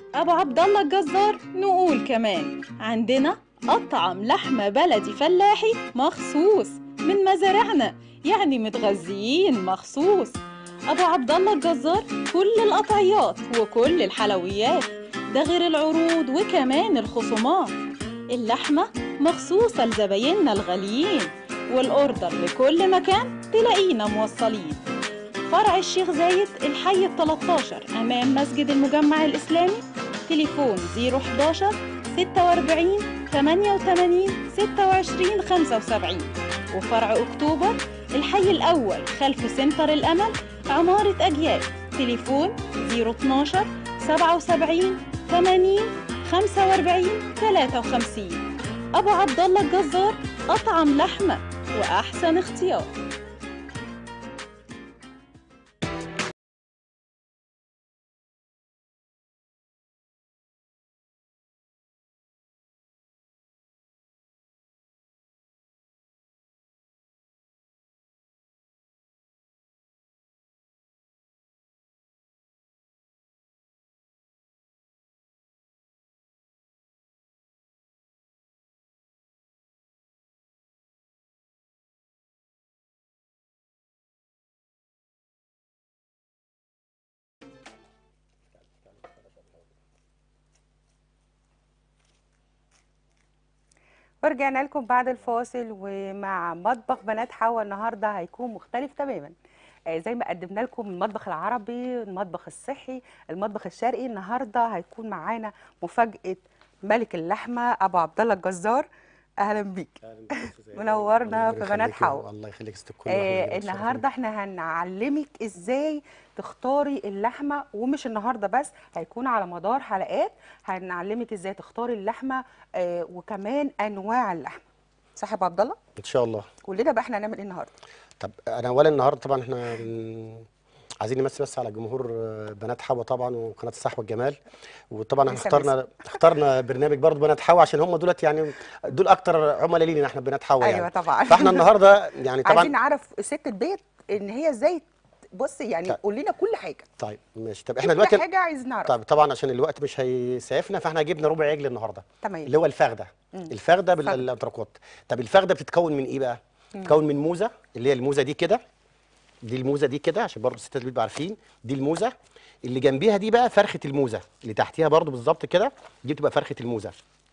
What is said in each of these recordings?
ابو عبد الله الجزار نقول كمان عندنا اطعم لحمه بلدي فلاحي مخصوص من مزارعنا يعني متغذيين مخصوص ابو عبد الله الجزار كل القطعيات وكل الحلويات ده غير العروض وكمان الخصومات اللحمه مخصوصه لزبايننا الغاليين والاوردر لكل مكان تلاقينا موصلين فرع الشيخ زايد الحي ال 13 امام مسجد المجمع الاسلامي تليفون 011 46 88 26 75 وفرع اكتوبر الحي الاول خلف سنتر الامل عماره اجيال تليفون 012 77 80 45 53 ابو عبد الله الجزار اطعم لحمه واحسن اختيار ورجعنا لكم بعد الفاصل ومع مطبخ بنات حوا النهارده هيكون مختلف تماما آه، زي ما قدمنا لكم المطبخ العربي المطبخ الصحي المطبخ الشرقي النهارده هيكون معانا مفاجاه ملك اللحمه ابو عبد الله الجزار اهلا بيك منورنا في بنات حوا الله يخليك ست الكل آه النهارده احنا هنعلمك ازاي تختاري اللحمه ومش النهارده بس هيكون على مدار حلقات هنعلمك ازاي تختاري اللحمه آه وكمان انواع اللحمه صح يا أبو عبد الله ان شاء الله قول لنا بقى احنا هنعمل ايه النهارده طب انا اولا النهارده طبعا احنا بن- عايزين نمسي بس على جمهور آه، بنات حوا طبعا وقناه الصحوه والجمال وطبعا احنا لسه اخترنا اخترنا برنامج برضه بنات حوا عشان هم دولت يعني دول اكتر عملاء لينا احنا بنات حوا ايوه يعني طبعا فاحنا النهارده يعني عايزين طبعا نعرف ست البيت ان هي ازاي بصي يعني طيب. قول لنا كل حاجه طيب ماشي طب احنا كل دلوقتي حاجه عايز نعرف طب طبعا عشان الوقت مش هيسعفنا فاحنا جبنا ربع عجل النهارده تمام اللي هو الفخده مم. الفخده فخدة. بالانتركوت طب الفخده بتتكون من ايه بقى بتتكون من موزه اللي هي الموزه دي كده دي الموزه دي كده عشان برضه الستات بيبقوا عارفين دي الموزه اللي جنبيها دي بقى فرخه الموزه اللي تحتيها برضه بالظبط كده دي بتبقى فرخه الموزه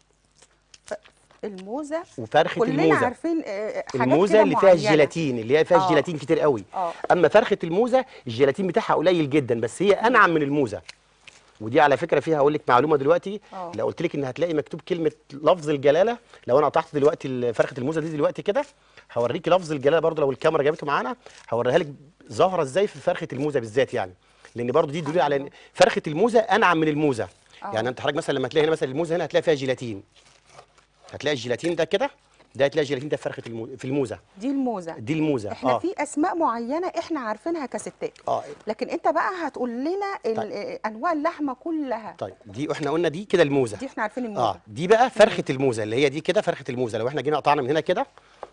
الموزه وفرخه كلنا الموزه عارفين آه، حاجات الموزه كده اللي فيها معينة. الجيلاتين اللي هي فيها آه. الجيلاتين كتير قوي اه اما فرخه الموزه الجيلاتين بتاعها قليل جدا بس هي انعم من الموزه ودي على فكره فيها هقول لك معلومه دلوقتي اه لو قلت لك ان هتلاقي مكتوب كلمه لفظ الجلاله لو انا قطعت دلوقتي ال- فرخه الموزه دي دلوقتي كده هوريكي لفظ الجلاله برضو لو الكاميرا جابته معانا هوريها لك ظاهره ازاي في فرخه الموزه بالذات يعني لان برضو دي دليل على ان فرخه الموزه انعم من الموزه آه. يعني انت حضرتك مثلا لما تلاقي هنا مثلا الموزه هنا هتلاقي فيها جيلاتين هتلاقي الجيلاتين ده كده ده هتلاقي الجيلاتين ده في فرخه المو... في الموزه دي الموزه دي الموزه احنا اه في اسماء معينه احنا عارفينها كستات اه لكن انت بقى هتقول لنا ال- طيب. آه، انواع اللحمه كلها طيب دي احنا قلنا دي كده الموزه دي احنا عارفين الموزه اه دي بقى فرخه الموزه اللي هي دي كده فرخه الموزه لو احنا جينا قطعنا من هنا كده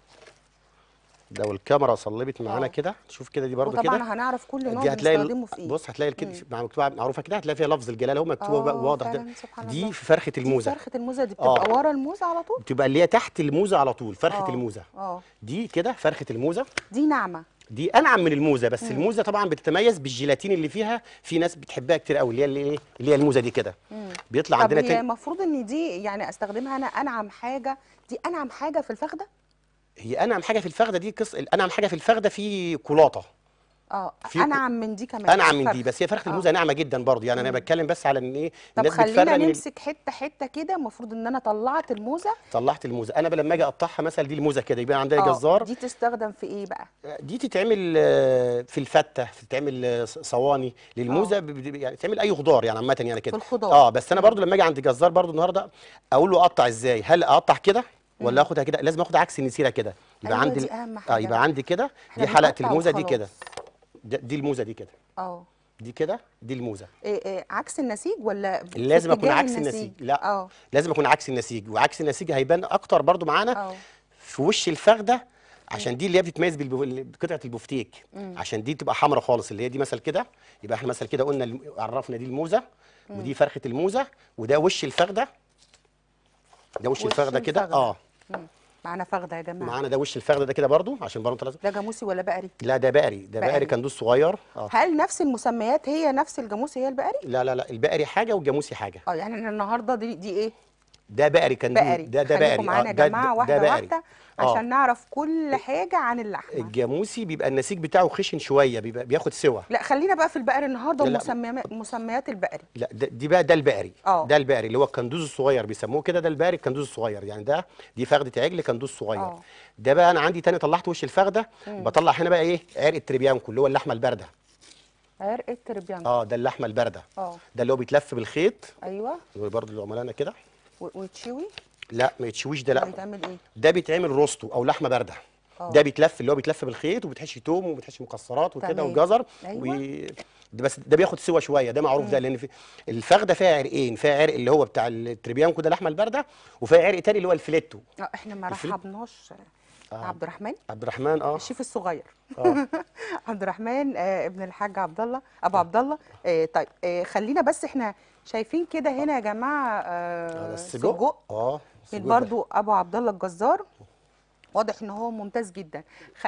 لو الكاميرا صلبت معانا آه. كده شوف كده دي برضو وطبعا كده هنعرف كل نوع دي هتلاقي ال- بنستخدمه في ايه بص هتلاقي كده مم. مع- مكتوبه معروفه كده هتلاقي فيها لفظ الجلاله هو مكتوب آه، بقى واضح ده فعلاً، سبحان دي الله. في فرخه دي الموزه فرخه الموزه دي آه. بتبقى ورا الموزه على طول بتبقى اللي هي تحت الموزه على طول فرخه آه. الموزه اه دي كده فرخه الموزه دي ناعمه دي انعم من الموزه بس مم. الموزه طبعا بتتميز بالجيلاتين اللي فيها في ناس بتحبها كتير قوي اللي هي اللي ايه اللي هي الموزه دي كده مم. بيطلع طب عندنا هي تاني المفروض ان دي يعني استخدمها انا انعم حاجه دي انعم حاجه في الفخده هي انعم حاجه في الفخده دي قص انعم حاجه في الفخده في كولاطه اه في- انعم من دي كمان انعم من فرخ. دي بس هي فرخه آه. الموزه ناعمه جدا برضه يعني انا مم. بتكلم بس على ان ايه طب الناس خلينا بتفرق من ال- نمسك حته حته كده المفروض ان انا طلعت الموزه طلعت الموزه انا بقى لما اجي اقطعها مثلا دي الموزه كده يبقى عندنا آه، جزار دي تستخدم في ايه بقى دي تتعمل آه، في الفته تتعمل آه، ص- صواني للموزه ب- ب- يعني تعمل اي خضار يعني عامه يعني في كده الخضار اه بس انا مم. برضو لما اجي عند جزار برضو النهارده اقول له اقطع ازاي هل اقطع كده ولا مم. اخدها كده لازم اخد عكس النسيره كده يبقى أيوة عندي دي ال- اهم اه حاجه يبقى عندي كده إحنا دي حلقه بنقطع الموزه دي وخلاص. كده ده- دي الموزه دي كده اه دي كده دي الموزه إيه إيه عكس النسيج ولا في لازم اكون اتجاه عكس النسيج لا اه لازم اكون عكس النسيج وعكس النسيج هيبان اكتر برضو معانا اه في وش الفخده عشان دي اللي هي بتتميز بالبو- بقطعه البفتيك عشان دي تبقى حمراء خالص اللي هي دي مثل كده يبقى احنا مثل كده قلنا الم- عرفنا دي الموزه ودي فرخه الموزه وده وش الفخده ده وش وش الفخده كده الفخدة. اه مم. معانا فخده يا جماعه معانا ده وش الفخده ده كده برضو عشان برضو طلع- ده جاموسي ولا بقري لا ده بقري ده بقري. بقري كندوز صغير اه هل نفس المسميات هي نفس الجاموسي هي البقري لا لا لا البقري حاجه والجاموسي حاجه اه يعني احنا النهارده دي دي ايه ده بقري كندوز بقري ده ده خليكم بقري معانا يا ده- جماعه ده- واحده ده بقري. واحده آه. عشان نعرف كل حاجه عن اللحمه الجاموسي بيبقى النسيج بتاعه خشن شويه بيبقى بياخد سوا لا خلينا بقى في البقري النهارده لا، لا. ومسميات مسميات البقري لا ده دي بقى ده البقري آه. ده البقري اللي هو الكندوز الصغير بيسموه كده ده البقري الكندوز الصغير يعني ده دي فخده عجل كندوز صغير آه. ده بقى انا عندي تاني طلعت وش الفخده بطلع هنا بقى ايه عرق التريبيانكو اللي هو اللحمه البارده عرق التربيان اه ده اللحمه البارده اه ده اللي هو بيتلف بالخيط ايوه برضه العملاء كده و- وتشوي لا ما يتشويش ده لا بيتعمل ايه ده بيتعمل روستو او لحمه بارده آه. ده بيتلف اللي هو بيتلف بالخيط وبتحشي توم وبتحشي مكسرات وكده تمام. وجزر أيوة. و... ده بس ده بياخد سوا شويه ده معروف ده لان في الفخده فيها عرقين فيها عرق اللي هو بتاع التريبيانكو ده اللحمه البارده وفيها عرق تاني اللي هو الفليتو اه احنا ما الفليب- رحبناش عبد الرحمن عبد الرحمن اه الشيف الصغير اه عبد الرحمن آه ابن الحاج عبد الله ابو عبد الله آه طيب آه خلينا بس احنا شايفين كده هنا يا جماعه آه ده السجق اه من السجق ده. برضو ابو عبد الله الجزار واضح ان هو ممتاز جدا خل...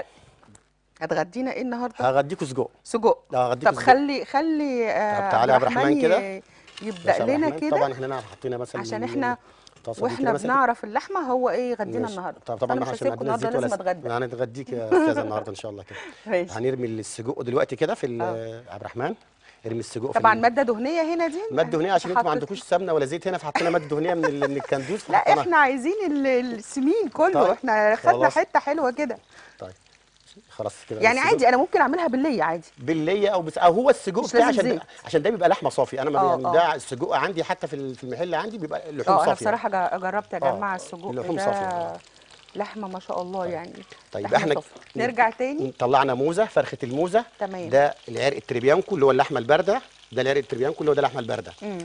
هتغدينا ايه النهارده هغديكوا سجق سجق اه هغديكوا طب سجق. خلي خلي آه طب تعالى يا عبد الرحمن ي- كده. يبدا بس يا عبد لنا الرحمن، كده طبعا احنا هنا حطينا مثلا عشان ال- احنا الطاسة دي واحنا كده مثلا. بنعرف اللحمه هو ايه يغدينا ماشي. النهارده طب بس طبعا انا احنا مش عشان هسيبكم عندنا النهارده زيت لازم ولا اتغدى هنتغديك يا استاذه النهارده ان شاء الله كده ماشي هنرمي السجق دلوقتي كده في ال- عبد الرحمن ارمي السجق في طبعا ال- ماده دهنيه هنا دي ماده دهنيه عشان انتوا ما حطت- عندكوش سمنه ولا زيت هنا فحطينا ماده دهنيه من ال- من الكندوز لا فحطينا- احنا عايزين ال- السمين كله طيب، احنا خدنا خلاص. حته حلوه كده طيب خلاص كده يعني السجق عادي انا ممكن اعملها بالليه عادي بالليه او بس او هو السجق مش بتاعي لازم عشان زيت. عشان ده بيبقى لحمه صافي انا ما آه، يعني آه. ده السجق عندي حتى في ال- في المحل عندي بيبقى لحوم اه انا صافيه بصراحه جا- جربت يا آه، جماعه السجق اللحوم ده صافية. لحمه ما شاء الله يعني طيب لحمة احنا صافية. نرجع تاني طلعنا موزه فرخه الموزه تمام. ده العرق التريبيانكو اللي هو اللحمه البارده ده العرق التريبيانكو اللي هو ده اللحمه البارده مم.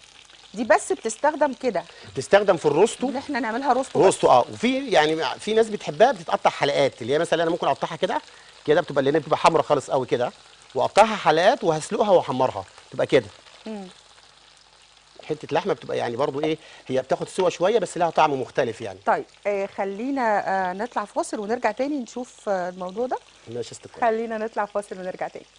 دي بس بتستخدم كده بتستخدم في الروستو ان احنا نعملها روستو بس. روستو اه وفي يعني في ناس بتحبها بتتقطع حلقات اللي هي مثلا انا ممكن اقطعها كده كده بتبقى لان بتبقى حمرا خالص قوي كده واقطعها حلقات وهسلقها واحمرها تبقى كده مم. حته لحمه بتبقى يعني برضو ايه هي بتاخد سوا شويه بس لها طعم مختلف يعني طيب آه خلينا آه نطلع فاصل ونرجع تاني نشوف آه الموضوع ده ماشي استقرار خلينا نطلع فاصل ونرجع تاني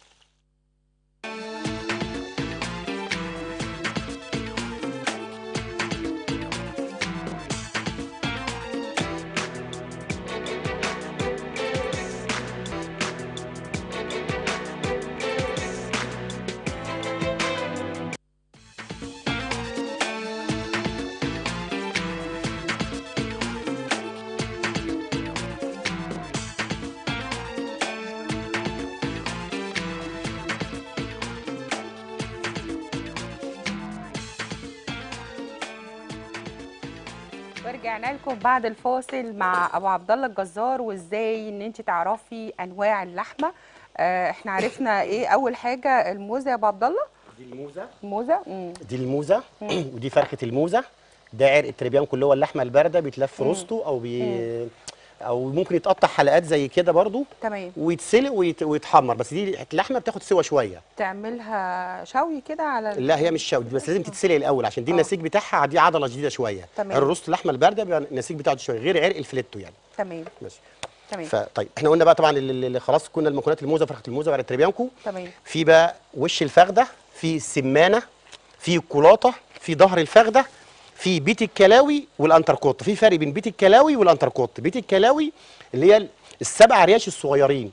ورجعنا لكم بعد الفاصل مع ابو عبد الله الجزار وازاي ان انت تعرفي انواع اللحمه آه احنا عرفنا ايه اول حاجه الموزه يا ابو عبد الله دي الموزه الموزه مم. دي الموزه ودي فرخه الموزه ده عرق التريبيانكو اللي هو اللحمه البارده بيتلف روستو او بي او ممكن يتقطع حلقات زي كده برضو تمام ويتسلق ويت... ويتحمر بس دي اللحمه بتاخد سوا شويه تعملها شوي كده على ال- لا هي مش شوي بس لازم تتسلق الاول عشان دي آه. النسيج بتاعها دي عضله جديده شويه تمام. عرق الروست اللحمه البارده بيبقى النسيج بتاعه شويه غير عرق الفليتو يعني تمام ماشي تمام فطيب احنا قلنا بقى طبعا اللي اللي خلاص كنا المكونات الموزه فرخه الموزه وعرق التريبيانكو تمام في بقى وش الفخده في السمانه في الكولاطه في ظهر الفخده في بيت الكلاوي والانتركوت في فرق بين بيت الكلاوي والانتركوت بيت الكلاوي اللي هي السبع رياش الصغيرين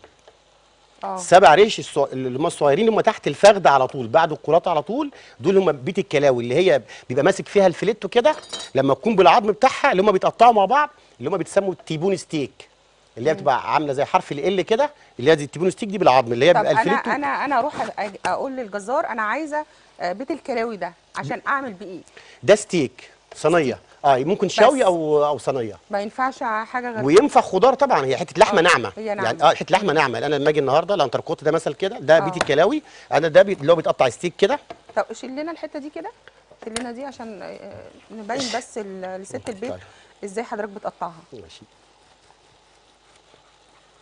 اه السبع ريش الص... اللي هم الصغيرين اللي هم تحت الفخده على طول بعد الكولاطه على طول دول هم بيت الكلاوي اللي هي بيبقى ماسك فيها الفليتو كده لما تكون بالعظم بتاعها اللي هم بيتقطعوا مع بعض اللي هم بيتسموا التيبون ستيك اللي هي بتبقى عامله زي حرف ال كده اللي هي زي التيبون ستيك دي بالعظم اللي هي طب بيبقى انا الفليتو انا انا اروح أ- اقول للجزار انا عايزه آه، بيت الكلاوي ده عشان اعمل بيه ايه ده ستيك صينيه اه ممكن شوي بس. او او صينيه ما ينفعش حاجه غير وينفع خضار طبعا هي حته لحمه آه، ناعمه هي ناعمة. يعني اه حته لحمه ناعمه انا لما اجي النهارده الانتركوت ده مثلا كده ده بيت آه. الكلاوي انا ده بي- اللي هو بيتقطع ستيك كده طب شيل لنا الحته دي كده شيل لنا دي عشان آه، نبين بس ال- لست البيت طيب. ازاي حضرتك بتقطعها ماشي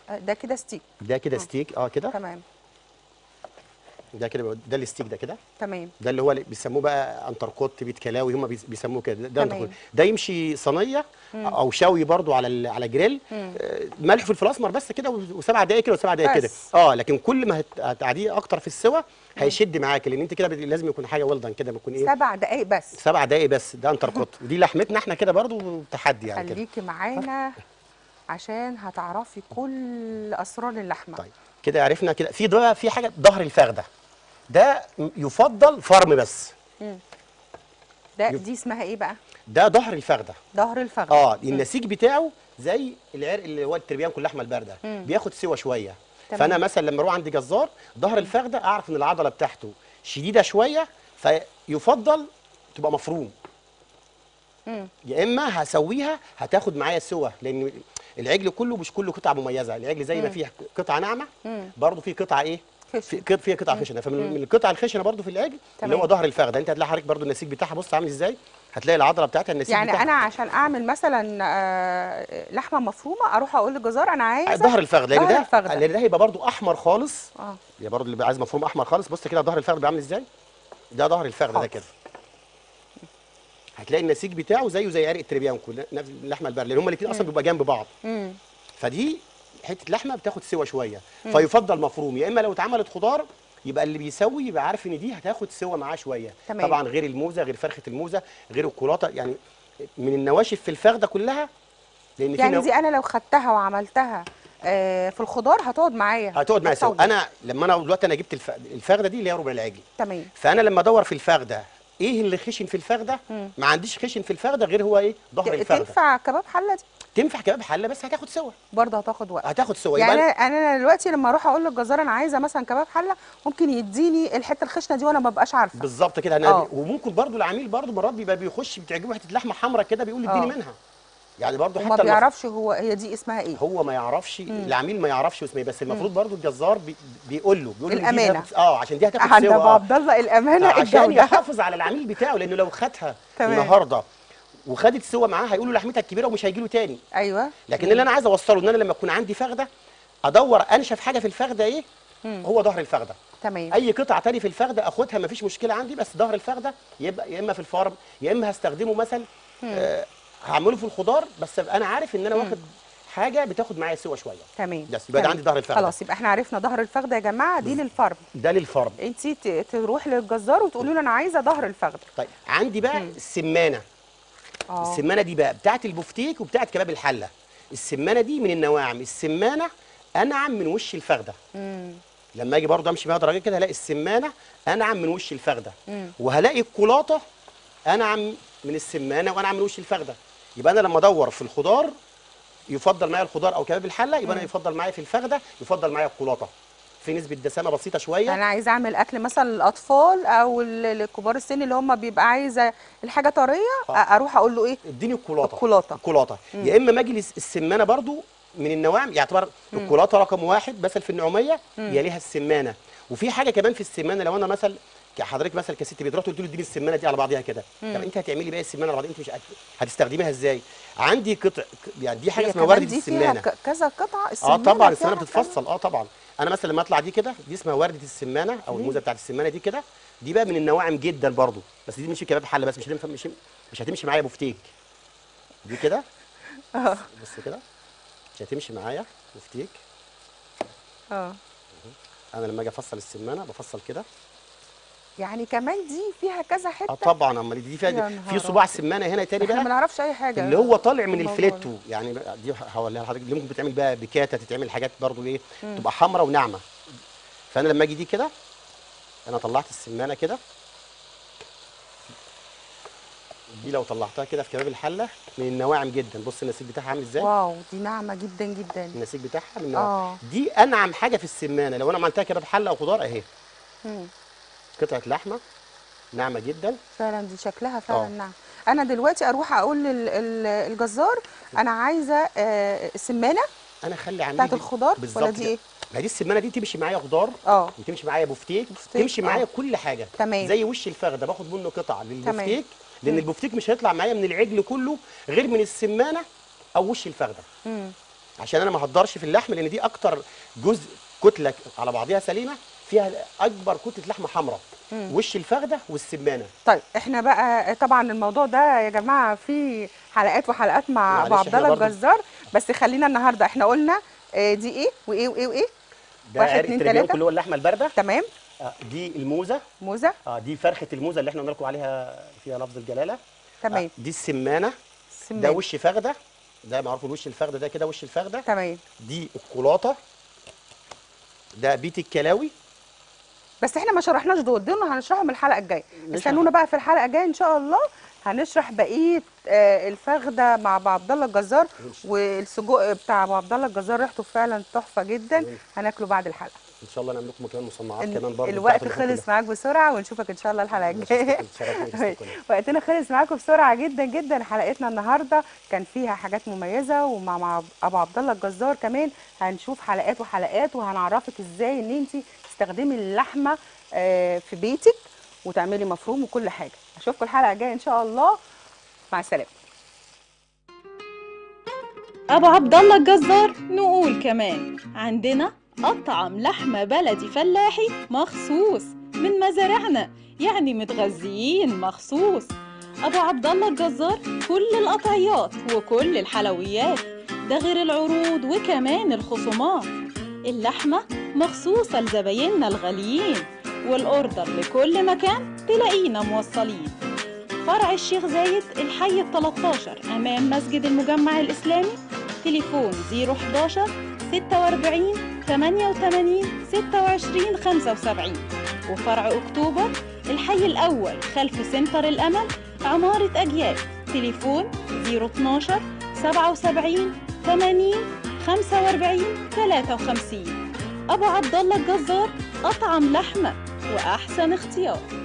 آه، ده كده ستيك ده كده ستيك اه كده تمام ده كده بيبقى- ده الستيك ده كده تمام ده اللي هو اللي بيسموه بقى انتركوت بيت كلاوي هم بيس- بيسموه كده ده تمام. انتركوت ده يمشي صينيه او شوي برضو على ال- على جريل آه، ملح فلفل اسمر بس كده و- وسبع دقائق كده وسبع دقائق كده بس. اه لكن كل ما هت- هتقعديه اكتر في السوا هيشد معاك لان انت كده بت- لازم يكون حاجه ويل دان كده بيكون ايه سبع دقايق بس سبع دقائق بس ده انتركوت ودي لحمتنا احنا كده برضو تحدي يعني كده خليكي معانا عشان هتعرفي كل اسرار اللحمه طيب كده عرفنا كده في بقى في حاجه ظهر الفخده ده م- يفضل فرم بس ده يب- دي اسمها ايه بقى ده ظهر الفخده ظهر الفخذ اه النسيج بتاعه زي العرق اللي هو التربيان كل اللحمه البارده بياخد سوا شويه تمام. فانا مثلا لما اروح عند جزار ظهر الفخده اعرف ان العضله بتاعته شديده شويه فيفضل تبقى مفروم مم. يا اما هسويها هتاخد معايا سوا لان العجل كله مش كله قطعه مميزه العجل زي ما فيه قطعه ناعمه مم. برضه فيه قطعه ايه خشن. في قط- فيها قطعه خشنه فمن من القطع الخشنه برضه في العجل اللي تمام. هو ظهر الفخده انت هتلاقي حضرتك برضه النسيج بتاعها بص عامل ازاي هتلاقي العضله بتاعتها النسيج يعني بتاعها انا عشان اعمل مثلا آه، لحمه مفرومه اروح اقول للجزار انا عايزه ظهر الفخذ لان ظهر ده الفخذ. لان ده هيبقى برضو احمر خالص اه يبقى برضو اللي عايز مفروم احمر خالص بص كده ظهر الفخذ بيعمل ازاي ده ظهر الفخذ ده حاضر. كده هتلاقي النسيج بتاعه زيه زي عرق التريبيانكو نفس اللحمه البارده لان هما الاثنين اصلا بيبقى جنب بعض امم فدي حته لحمه بتاخد سوا شويه فيفضل مفروم يا اما لو اتعملت خضار يبقى اللي بيسوي يبقى عارف ان دي هتاخد سوا معاه شويه تمام. طبعا غير الموزه غير فرخه الموزه غير الكولاطه يعني من النواشف في الفخده كلها لان في يعني نوع- دي انا لو خدتها وعملتها آه، في الخضار هتقعد معايا هتقعد معايا سوا هتطول. انا لما انا دلوقتي انا جبت الف... الفخده دي اللي هي ربع العجل تمام فانا لما ادور في الفخده ايه اللي خشن في الفخده ما عنديش خشن في الفخده غير هو ايه ظهر ت- الفخده تنفع كباب حله دي تنفع كباب حله بس هتاخد سوا برضه هتاخد وقت هتاخد سوا يعني يبقى انا انا دلوقتي لما اروح اقول للجزار انا عايزه مثلا كباب حله ممكن يديني الحته الخشنه دي وانا ما ببقاش عارفه بالظبط كده انا آه. وممكن برضو العميل برضو مرات بيبقى بيخش بتعجبه حته لحمه حمراء كده بيقول اديني آه. منها يعني برضو وما حتى المف- بيعرفش هو هي دي اسمها ايه هو ما يعرفش العميل ما يعرفش اسمه إيه، بس المفروض برضو الجزار بي... بيقول له بيقول له دي الأمانة. هتاخد- اه عشان دي هتاخد عند سوا ابو آه. عبد الله الامانه عشان الجوده يحافظ على العميل بتاعه لانه لو خدها تمام. النهارده وخدت سوا معاه هيقولوا لحمتها كبيره ومش هيجي له تاني ايوه لكن اللي انا عايز اوصله ان انا لما اكون عندي فخده ادور انشف حاجه في الفخده ايه هو ظهر الفخده تمام اي قطعه تاني في الفخده اخدها مفيش مشكله عندي بس ظهر الفخده يبقى يا اما في الفارم يا اما هستخدمه مثلا آه هعمله في الخضار بس ابقى انا عارف ان انا واخد حاجه بتاخد معايا سوا شويه تمام بس يبقى ده تمام. عندي ظهر الفخده خلاص يبقى احنا عرفنا ظهر الفخده يا جماعه دي للفرم ده للفرم انت ت- تروح للجزار وتقولي له انا عايزه ظهر الفخده طيب عندي بقى السمانه اه السمانه دي بقى بتاعت البفتيك وبتاعت كباب الحله السمانه دي من النواعم السمانه انعم من وش الفخده امم لما اجي برضه امشي بيها درجه كده هلاقي السمانه انعم من وش الفخده مم. وهلاقي الكولاطه انعم من السمانه وانعم من وش الفخده يبقى انا لما ادور في الخضار يفضل معايا الخضار او كباب الحله يبقى انا يفضل معايا في الفخده يفضل معايا الكولاطه في نسبه دسامه بسيطه شويه انا عايزه اعمل اكل مثلا للاطفال او ال- لكبار السن اللي هم بيبقى عايزه الحاجه طريه آه. أ- اروح اقول له ايه اديني الكولاطه الكولاطة. الكولاطه يا اما مجلس السمانه برضو من النواعم يعتبر الكولاطه رقم واحد مثلا في النعوميه يليها السمانه وفي حاجه كمان في السمانه لو انا مثلا حضرتك مثلا كست بيت رحت قلت له اديني السمانه دي على بعضيها كده طب انت هتعملي بقى السمانه على بعضها انت مش هت- هتستخدميها ازاي عندي قطع يعني دي حاجه هي اسمها كمان ورده دي فيها السمانه ك- كذا قطعه اه السمانه طبعا فيها السمانه كذا- بتتفصل اه طبعا انا مثلا لما اطلع دي كده دي اسمها ورده السمانه او الموزه بتاعت السمانه دي كده دي بقى من النواعم جدا برضو بس دي مش كباب حله بس مش هتنفع مش مش هتمشي معايا بفتيك دي كده اه بص كده مش هتمشي معايا بفتيك اه انا لما اجي افصل السمانه بفصل كده يعني كمان دي فيها كذا حته اه طبعا امال دي فيها يا دي نهار في صباع أبيض. سمانه هنا تاني احنا ما بقى نعرفش اي حاجه اللي هو طالع من الموضوع الفليتو يعني بقى دي هوريها لحضرتك دي ممكن بتعمل بقى بكاتا تتعمل حاجات برضو ايه تبقى حمراء وناعمه فانا لما اجي دي كده انا طلعت السمانه كده دي لو طلعتها كده في كباب الحله من النواعم جدا بص النسيج بتاعها عامل ازاي واو دي ناعمه جدا جدا النسيج بتاعها من آه. النواعم دي انعم حاجه في السمانه لو انا عملتها كباب حله او خضار اهي مم. قطعه لحمه ناعمه جدا فعلا دي شكلها فعلا آه. نعم انا دلوقتي اروح اقول للجزار انا عايزه آه، سمانه انا اخلي عندي بتاعت دي- الخضار ولا بالظبط دي كده. إيه؟ ما دي السمانه دي تمشي معايا خضار اه وتمشي معايا بفتيك بفتيك، تمشي معايا آه. كل حاجه تمام. زي وش الفخده باخد منه قطعه تمام. للبفتيك لان البفتيك مش هيطلع معايا من العجل كله غير من السمانه او وش الفخده مم. عشان انا ما اهدرش في اللحم لان دي اكتر جزء كتله على بعضها سليمه فيها اكبر كتله لحمه حمراء وش الفخده والسمانه طيب احنا بقى طبعا الموضوع ده يا جماعه فيه حلقات وحلقات مع ابو معلش عبد احنا الله برضه- الجزار بس خلينا النهارده احنا قلنا آه، دي ايه وايه وايه وايه ده واحد، عرق اتنين، التريبيان تلاتة. اللي هو اللحمه البارده تمام آه، دي الموزه موزه اه دي فرخه الموزه اللي احنا قلنا لكم عليها فيها لفظ الجلاله تمام آه، دي السمانه ده سمان. وش فخده ده معروف الوش الفخده ده كده وش الفخده تمام دي الكولاطه ده بيت الكلاوي بس احنا ما شرحناش دول دول هنشرحهم الحلقه الجايه نشرح. استنونا بقى في الحلقه الجايه ان شاء الله هنشرح بقيه آه، الفخده مع ابو عبد الله الجزار والسجق بتاع ابو عبد الله الجزار ريحته فعلا تحفه جدا هناكله بعد الحلقه ان شاء الله نعمل لكم كمان مصنعات ال- كمان برضه الوقت بتاعت اللحوم خلص معاك بسرعه ونشوفك ان شاء الله الحلقه الجايه الجايه وقتنا خلص معاكم بسرعه جدا جدا حلقتنا النهارده كان فيها حاجات مميزه ومع مع ابو عبد الله الجزار كمان هنشوف حلقات وحلقات وهنعرفك ازاي ان انت تستخدمي اللحمه آه، في بيتك وتعملي مفروم وكل حاجه اشوفكم الحلقه الجايه ان شاء الله مع السلامه أبو عبد الله الجزار نقول كمان عندنا أطعم لحمة بلدي فلاحي مخصوص من مزارعنا يعني متغذيين مخصوص أبو عبد الله الجزار كل القطعيات وكل الحلويات ده غير العروض وكمان الخصومات اللحمة مخصوصة لزبايننا الغاليين والأوردر لكل مكان تلاقينا موصلين فرع الشيخ زايد الحي ال 13 أمام مسجد المجمع الإسلامي تليفون 011 46 88 26 75 وفرع أكتوبر الحي الأول خلف سنتر الأمل عمارة أجيال تليفون 012 77 80 45 53 أبو عبد الله الجزار أطعم لحمة وأحسن اختيار